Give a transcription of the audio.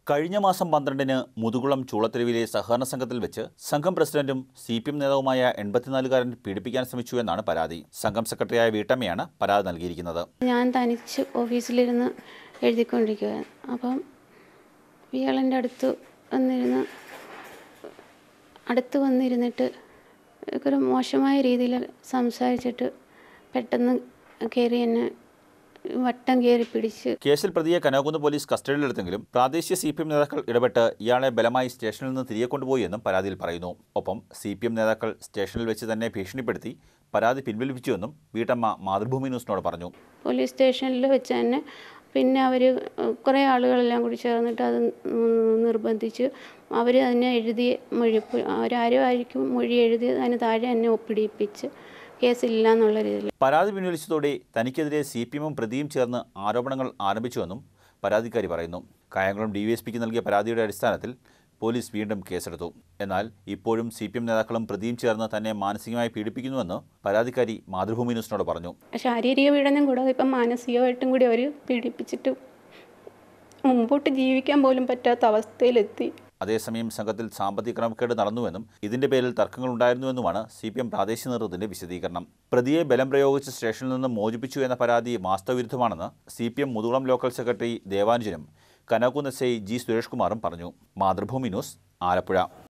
കഴിഞ്ഞ മാസം പന്ത്രണ്ടിന് മുതുകുളം ചൂളത്തെരുവിലെ സഹകരണ സംഘത്തിൽ വെച്ച് സംഘം പ്രസിഡന്റും സി പി എം നേതാവുമായ എൺപത്തിനാലുകാരൻ പീഡിപ്പിക്കാൻ ശ്രമിച്ചു എന്നാണ് പരാതി സംഘം സെക്രട്ടറിയായ വീട്ടമ്മയാണ് പരാതി നൽകിയിരിക്കുന്നത് ഞാൻ തനിച്ച് ഓഫീസിലിരുന്ന് എഴുതിക്കൊണ്ടിരിക്കുകയായിരുന്നു അപ്പം ഇയാളെൻ്റെ അടുത്ത് വന്നിരുന്ന് അടുത്ത് വന്നിരുന്നിട്ട് ഒരു മോശമായ രീതിയിൽ സംസാരിച്ചിട്ട് പെട്ടെന്ന് കയറി എന്നെ വട്ടം കയറി പിടിച്ച് കേസിൽ പ്രതിയെ കനകുന്ന് പോലീസ് കസ്റ്റഡിയിലെടുത്തെങ്കിലും പ്രാദേശിക സി പി എം നേതാക്കൾ ഇടപെട്ട് ഇയാളെ ബലമായി സ്റ്റേഷനിൽ നിന്ന് തിരികെ കൊണ്ടുപോയി എന്നും പരാതിയിൽ പറയുന്നു ഒപ്പം സി പി എം നേതാക്കൾ സ്റ്റേഷനിൽ വെച്ച് തന്നെ ഭീഷണിപ്പെടുത്തി പരാതി പിൻവലിപ്പിച്ചുവെന്നും വീട്ടമ്മ മാതൃഭൂമി ന്യൂസിനോട് പറഞ്ഞു പോലീസ് സ്റ്റേഷനിൽ വെച്ച് തന്നെ പിന്നെ അവർ കുറേ ആളുകളെല്ലാം കൂടി ചേർന്നിട്ട് അത് നിർബന്ധിച്ച് അവർ അതിനെ എഴുതി മൊഴി അവരാരും ആയിരിക്കും മൊഴി എഴുതി അതിന് താഴെ എന്നെ ഒപ്പിടിപ്പിച്ച് കേസില്ല എന്നുള്ള രീതിയിൽ പരാതി പിൻവലിച്ചതോടെ തനിക്കെതിരെ സി പി എമ്മും പ്രതിയും ചേർന്ന് ആരോപണങ്ങൾ ആരംഭിച്ചുവെന്നും പരാതിക്കാരി പറയുന്നു കായംകുളം ഡി വി എസ് പിക്ക് നൽകിയ പരാതിയുടെ അടിസ്ഥാനത്തിൽ പോലീസ് വീണ്ടും കേസെടുത്തു എന്നാൽ ഇപ്പോഴും സി പി എം നേതാക്കളും പ്രതിയും ചേർന്ന് തന്നെ മാനസികമായി പീഡിപ്പിക്കുന്നുവെന്ന് പരാതിക്കാരി മാതൃഭൂമി ന്യൂസിനോട് പറഞ്ഞു ശാരീരിക പീഡനം കൂടാതെ ഇപ്പം മാനസികമായിട്ടും കൂടി അവർ പീഡിപ്പിച്ചിട്ട് മുമ്പോട്ട് ജീവിക്കാൻ പോലും പറ്റാത്ത അവസ്ഥയിലെത്തി അതേസമയം സംഘത്തിൽ സാമ്പത്തിക ക്രമക്കേട് നടന്നുവെന്നും ഇതിന്റെ പേരിൽ തർക്കങ്ങളുണ്ടായിരുന്നുവെന്നുമാണ് സി പി എം പ്രാദേശിക നേതൃത്വത്തിന്റെ വിശദീകരണം പ്രതിയെ ബലം പ്രയോഗിച്ച് സ്റ്റേഷനിൽ നിന്ന് മോചിപ്പിച്ചു എന്ന പരാതി വാസ്തവവിരുദ്ധമാണെന്ന് C P M Muthukulam local secretary ദേവാനുജനും Kanakunnu S I G Suresh കുമാറും പറഞ്ഞു മാതൃഭൂമി ന്യൂസ് ആലപ്പുഴ